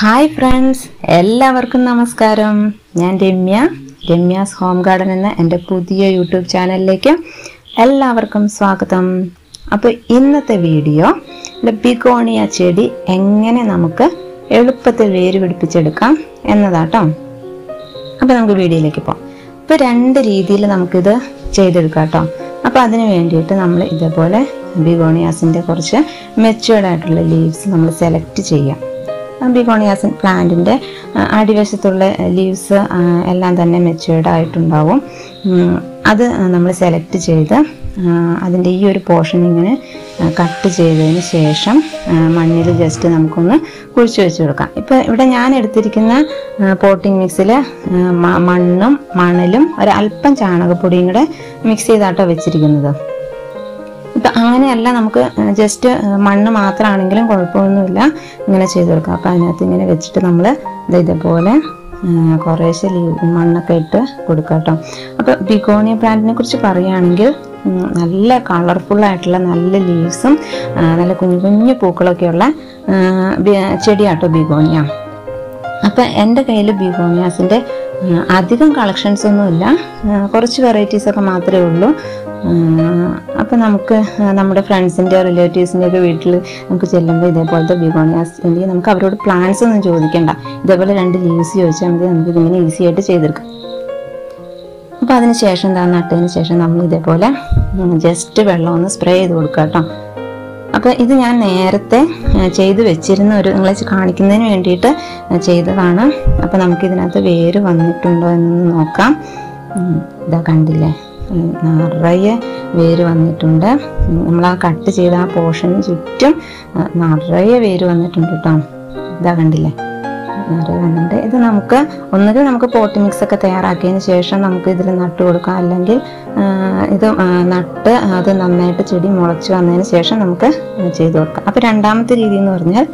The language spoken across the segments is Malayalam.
ഹായ് ഫ്രണ്ട്സ് എല്ലാവർക്കും നമസ്കാരം ഞാൻ രമ്യ രമ്യാസ് ഹോം ഗാർഡൻ എന്ന എൻ്റെ പുതിയ യൂട്യൂബ് ചാനലിലേക്ക് എല്ലാവർക്കും സ്വാഗതം അപ്പോൾ ഇന്നത്തെ വീഡിയോ ബിഗോണിയ ചെടി എങ്ങനെ നമുക്ക് എളുപ്പത്തിൽ വേര് പിടിപ്പിച്ചെടുക്കാം എന്നതാട്ടോ അപ്പോൾ നമുക്ക് വീഡിയോയിലേക്ക് പോകാം ഇപ്പോൾ രണ്ട് രീതിയിൽ നമുക്കിത് ചെയ്തെടുക്കാം കേട്ടോ അപ്പോൾ അതിന് വേണ്ടിയിട്ട് നമ്മൾ ഇതേപോലെ ബിഗോണിയാസിൻ്റെ കുറച്ച് മെച്ചുവേർഡ് ആയിട്ടുള്ള ലീവ്സ് നമ്മൾ സെലക്ട് ചെയ്യാം ബിഗോണിയാസിൻ പ്ലാന്റിൻ്റെ അടിവശത്തുള്ള ലീവ്സ് എല്ലാം തന്നെ മെച്ചുവേർഡ് ആയിട്ടുണ്ടാവും ഉം, അത് നമ്മൾ സെലക്ട് ചെയ്ത് അതിൻ്റെ ഈ ഒരു പോർഷൻ ഇങ്ങനെ കട്ട് ചെയ്തതിന് ശേഷം മണ്ണിൽ ജസ്റ്റ് നമുക്കൊന്ന് കുഴിച്ചു വെച്ച് കൊടുക്കാം ഇപ്പോൾ ഇവിടെ ഞാൻ എടുത്തിരിക്കുന്ന പോട്ടിംഗ് മിക്സിൽ മണ്ണും മണലും ഒരല്പം ചാണകപ്പൊടിയും കൂടെ മിക്സ് ചെയ്താട്ടോ വെച്ചിരിക്കുന്നത് ഇപ്പം അങ്ങനെയല്ല നമുക്ക് ജസ്റ്റ് മണ്ണ് മാത്രമാണെങ്കിലും കുഴപ്പമൊന്നുമില്ല ഇങ്ങനെ ചെയ്ത് കൊടുക്കാം അപ്പം അതിനകത്ത് ഇങ്ങനെ വെച്ചിട്ട് നമ്മൾ ഇത് ഇതേപോലെ ആ, കുറേശ്ശെ ലീവ് മണ്ണൊക്കെ ഇട്ട് കൊടുക്കാം കേട്ടോ അപ്പോൾ ബിഗോണിയ പ്ലാന്റിനെ കുറിച്ച് പറയുകയാണെങ്കിൽ ഉം, നല്ല കളർഫുൾ ആയിട്ടുള്ള നല്ല ലീവ്സും നല്ല കുഞ്ഞു കുഞ്ഞു പൂക്കളൊക്കെയുള്ള ആ, ബി- ചെടിയാട്ടോ ബിഗോണിയ അപ്പം എൻ്റെ കയ്യിൽ ബിഗോണിയാസിൻ്റെ അധികം കളക്ഷൻസ് ഒന്നുമില്ല ആ, കുറച്ച് വെറൈറ്റീസ് ഒക്കെ മാത്രമേ ഉള്ളൂ അപ്പം നമുക്ക് ആ, നമ്മുടെ ഫ്രണ്ട്സിൻ്റെ റിലേറ്റീവ്സിൻ്റെ ഒക്കെ വീട്ടിൽ നമുക്ക് ചെല്ലുമ്പോൾ ഇതേപോലത്തെ ബിഗോണിയാസ് ഉണ്ടെങ്കിൽ നമുക്ക് അവരോട് പ്ലാൻസ് ഒന്നും ചോദിക്കണ്ട ഇതേപോലെ രണ്ട് ലീവ്സ് ചോദിച്ചാൽ മതി നമുക്ക് ഇതിങ്ങനെ ഈസി ആയിട്ട് ചെയ്തെടുക്കാം അപ്പോൾ അതിന് ശേഷം എന്താ നട്ടതിന് ശേഷം നമ്മൾ ഇതേപോലെ ജസ്റ്റ് വെള്ളം ഒന്ന് സ്പ്രേ ചെയ്ത് കൊടുക്കുക കേട്ടോ അപ്പോൾ ഇത് ഞാൻ നേരത്തെ ആ, ചെയ്ത് വെച്ചിരുന്ന ഒരു നിങ്ങളെ കാണിക്കുന്നതിന് വേണ്ടിയിട്ട് ആ, ചെയ്തതാണ് അപ്പോൾ നമുക്ക് ഇതിനകത്ത് വേര് വന്നിട്ടുണ്ടോ എന്നൊന്ന് നോക്കാം ഉം, ഇതാ കണ്ടില്ലേ ഉം, നിറയെ വേര് വന്നിട്ടുണ്ട് ഉം, നമ്മൾ ആ കട്ട് ചെയ്ത ആ പോർഷന് ചുറ്റും ആ, നിറയെ വേര് വന്നിട്ടുണ്ട് കേട്ടോ ഇതാ കണ്ടില്ലേ നിറയെ വന്നിട്ടുണ്ട് ഇത് നമുക്ക് ഒന്നുകിൽ നമുക്ക് പോട്ടി മിക്സ് ഒക്കെ തയ്യാറാക്കിയതിന് ശേഷം നമുക്ക് ഇതിൽ നട്ട് കൊടുക്കാം അല്ലെങ്കിൽ ആ, ഇത് ആ, നട്ട് അത് നന്നായിട്ട് ചെടി മുളച്ച് വന്നതിന് ശേഷം നമുക്ക് ചെയ്ത് കൊടുക്കാം അപ്പോൾ രണ്ടാമത്തെ രീതി എന്ന് പറഞ്ഞാൽ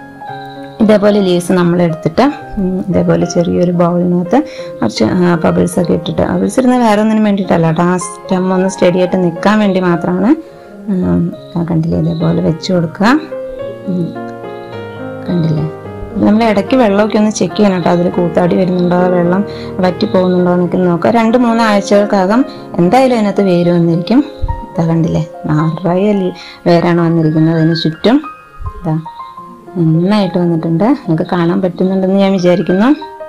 ഇതേപോലെ ലീവ്സ് നമ്മൾ എടുത്തിട്ട് ഉം, ഇതേപോലെ ചെറിയൊരു ബൗളിനകത്ത് കുറച്ച് ബബിൾസ് ഒക്കെ ഇട്ടിട്ട് ബബിൾസ് ഇരുന്ന് വേറെ ഒന്നിനും വേണ്ടിയിട്ടല്ല കേട്ടോ ആ സ്റ്റെം ഒന്ന് സ്റ്റഡി ആയിട്ട് നിൽക്കാൻ വേണ്ടി മാത്രമാണ് ഉം, ആ കണ്ടില്ലേ ഇതേപോലെ വെച്ച് കൊടുക്കുക ഉം, കണ്ടില്ലേ നമ്മൾ ഇടയ്ക്ക് വെള്ളമൊക്കെ ഒന്ന് ചെക്ക് ചെയ്യണം കേട്ടോ അതിൽ കൂത്താടി വരുന്നുണ്ടോ വെള്ളം വറ്റി പോകുന്നുണ്ടോ എന്നൊക്കെ നോക്കുക രണ്ട് മൂന്ന് ആഴ്ചകൾക്കകം എന്തായാലും അതിനകത്ത് വേര് വന്നിരിക്കും ഇതാ കണ്ടില്ലേ നിറയെ ലീ- വേരാണ് വന്നിരിക്കുന്നത് അതിന് ചുറ്റും ഇതാ നന്നായിട്ട് വന്നിട്ടുണ്ട് നിങ്ങൾക്ക് കാണാൻ പറ്റുന്നുണ്ടെന്ന് ഞാൻ വിചാരിക്കുന്നു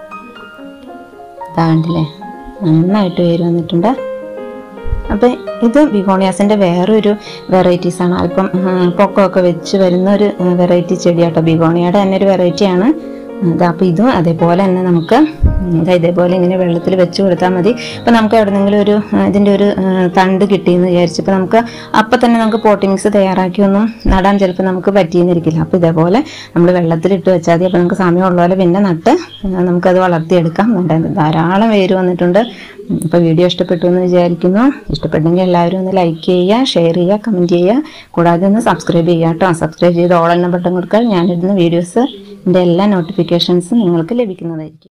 ഇതാ കണ്ടില്ലേ നന്നായിട്ട് വേര് വന്നിട്ടുണ്ട് അപ്പം ഇത് ബിഗോണിയാസിൻ്റെ വേറൊരു വെറൈറ്റീസ് ആണ് അല്പം ഉം, പൊക്കമൊക്കെ വെച്ച് വരുന്ന ഒരു വെറൈറ്റി ചെടിയാട്ടോ ബിഗോണിയയുടെ തന്നെ ഒരു വെറൈറ്റിയാണ് ഇത് അപ്പോൾ ഇതും അതേപോലെ തന്നെ നമുക്ക് ഉം, ദാ ഇതേപോലെ ഇങ്ങനെ വെള്ളത്തിൽ വെച്ച് കൊടുത്താൽ മതി ഇപ്പം നമുക്ക് എവിടെന്നെങ്കിലും ഒരു ആ, ഇതിൻ്റെ ഒരു ആ, തണ്ട് കിട്ടിയെന്ന് വിചാരിച്ചപ്പോൾ നമുക്ക് അപ്പം തന്നെ നമുക്ക് പോട്ടി മിക്സ് തയ്യാറാക്കി ഒന്നും നടാൻ ചിലപ്പോൾ നമുക്ക് പറ്റിയെന്നിരിക്കില്ല അപ്പോൾ ഇതേപോലെ നമ്മൾ വെള്ളത്തിലിട്ട് വെച്ചാൽ മതി അപ്പോൾ നമുക്ക് സമയമുള്ള പോലെ പിന്നെ നട്ട് ആ, നമുക്കത് വളർത്തിയെടുക്കാം നല്ല ധാരാളം വേര് വന്നിട്ടുണ്ട് ഇപ്പോൾ വീഡിയോ ഇഷ്ടപ്പെട്ടു എന്ന് വിചാരിക്കുന്നു ഇഷ്ടപ്പെട്ടെങ്കിൽ എല്ലാവരും ഒന്ന് ലൈക്ക് ചെയ്യുക ഷെയർ ചെയ്യുക കമൻറ്റ് ചെയ്യുക കൂടാതെ ഒന്ന് സബ്സ്ക്രൈബ് ചെയ്യുക കേട്ടോ സബ്സ്ക്രൈബ് ചെയ്ത് ഓൾ എന്ന ബട്ടൺ കൊടുത്താൽ ഞാനിടുന്ന വീഡിയോസ് എൻ്റെ എല്ലാ നോട്ടിഫിക്കേഷൻസും നിങ്ങൾക്ക് ലഭിക്കുന്നതായിരിക്കും